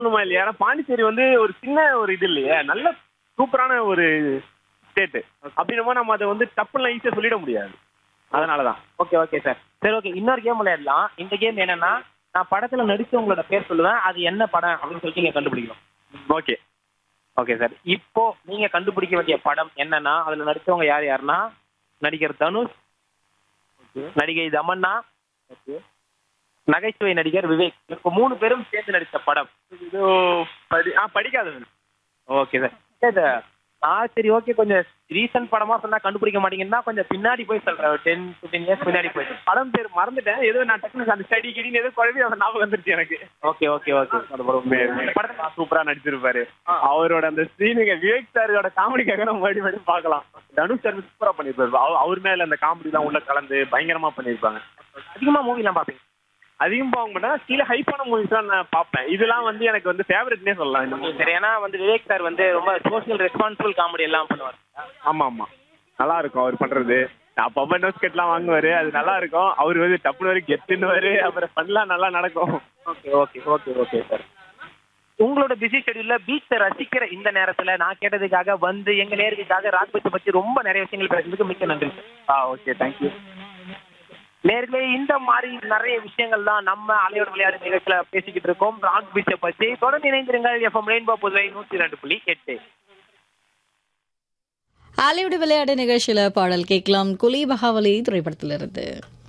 சொல்லணுமா இல்லையா ஏன்னா பாண்டிச்சேரி வந்து ஒரு சின்ன ஒரு இது இல்லையே நல்ல சூப்பரான ஒரு ஸ்டேட் அப்படின்னமோ நம்ம அதை வந்து டப்புலாம் ஈஸியா சொல்லிட முடியாது அதனாலதான் ஓகே ஓகே சார் சரி ஓகே இன்னொரு கேம் விளையாடலாம் இந்த கேம் என்னன்னா நான் படத்துல நடிச்சவங்களோட பேர் சொல்லுவேன் அது என்ன படம் அப்படின்னு சொல்லிட்டு நீங்க கண்டுபிடிக்கணும் ஓகே ஓகே சார் இப்போ நீங்க கண்டுபிடிக்க வேண்டிய படம் என்னன்னா அதுல நடிச்சவங்க யார் யாருன்னா நடிகர் தனுஷ் நடிகை தமன்னா நகைச்சுவை நடிகர் விவேக் இப்போ மூணு பேரும் சேர்ந்து நடித்த படம் இது படி ஆ படிக்காதவன் ஓகே சார் சார் ஆ சரி ஓகே கொஞ்சம் ரீசன்ட் படமா சொன்னா கண்டுபிடிக்க மாட்டீங்கன்னா கொஞ்சம் பின்னாடி போய் சொல்றேன் டென் ஃபிஃப்டீன் இயர்ஸ் பின்னாடி போயிட்டு படம் பேர் மறந்துட்டேன் ஏதோ நான் டக்குனு அந்த ஸ்டடி கிடின்னு ஏதோ குழம்பி அந்த ஞாபகம் வந்துருச்சு எனக்கு ஓகே ஓகே ஓகே இந்த படத்துல சூப்பரா நடிச்சிருப்பாரு அவரோட அந்த ஸ்ரீனுங்க விவேக் சாரோட காமெடிக்காக நம்ம மறுபடியும் மறுபடியும் பார்க்கலாம் தனுஷ் சார் சூப்பரா பண்ணிருப்பாரு அவ- அவர் மேல அந்த காமெடி எல்லாம் உள்ள கலந்து பயங்கரமா பண்ணிருப்பாங்க அதிகமா மூவிலாம் பாப்பீங்க அதிகம் பார்க்க மாட்டேன் கீழே ஹைப்பான மூவிஸ் தான் நான் பார்ப்பேன் இதெல்லாம் வந்து எனக்கு வந்து ஃபேவரட்னே சொல்லலாம் இந்த movie. சரி ஏன்னா வந்து விவேக் சார் வந்து ரொம்ப சோஷியல் ரெஸ்பான்சிபிள் காமெடி எல்லாம் பண்ணுவார் ஆமா ஆமா நல்லா இருக்கும் அவர் பண்றது அப்பப்ப நோஸ்கெட்லாம் வாங்குவாரு அது நல்லா இருக்கும் அவர் வந்து டப்புனு வரை கெட்டுன்னு அப்புறம் பண்ணலாம் நல்லா நடக்கும் okay okay okay okay sir உங்களோட பிஸி ஷெடியூல்ல பீச்சை ரசிக்கிற இந்த நேரத்துல நான் கேட்டதுக்காக வந்து எங்க நேருக்காக ராக் பீச்சை பத்தி ரொம்ப நிறைய விஷயங்கள் பேசுறதுக்கு மிக்க நன்றி சார் ஆ ஓகே தேங்க்யூ நேர்களே இந்த மாதிரி நிறைய விஷயங்கள் தான் நம்ம அலையோட விளையாடு நிகழ்ச்சியில பேசிக்கிட்டு இருக்கோம் ராக் பீச்சை பத்தி தொடர்ந்து இணைந்திருங்கள் எஃப்எம் ரெயின்போ புதுவை நூத்தி ரெண்டு புள்ளி எட்டு ஆலிவுட் விளையாட்டு நிகழ்ச்சியில பாடல் கேட்கலாம் குலி பகாவலி திரைப்படத்திலிருந்து